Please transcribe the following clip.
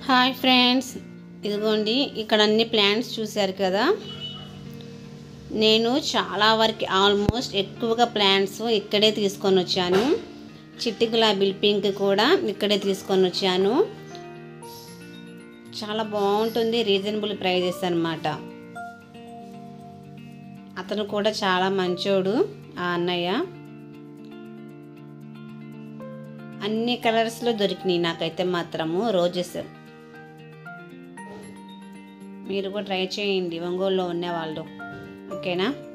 hi friends ఇదిగోండి ఇక్కడ అన్ని ప్లాంట్స్ చూశారు కదా నేను చాలా వరకు ఆల్మోస్ట్ ఎక్కువగా ప్లాంట్స్ ఇక్కడే తీసుకొని వచ్చాను చిట్టి గులాబీలు పింక్ కూడా ఇక్కడే తీసుకొని వచ్చాను చాలా బాగుంటుంది రీజనబుల్ ప్రైజెస్ అనమాట అతను కూడా చాలా మంచోడు ఆ అన్నయ్య అన్ని కలర్స్లో దొరికినాయి నాకైతే మాత్రము రోజెస్ మీరు కూడా ట్రై చేయండి ఒంగోలులో ఉన్నవాళ్ళు ఓకేనా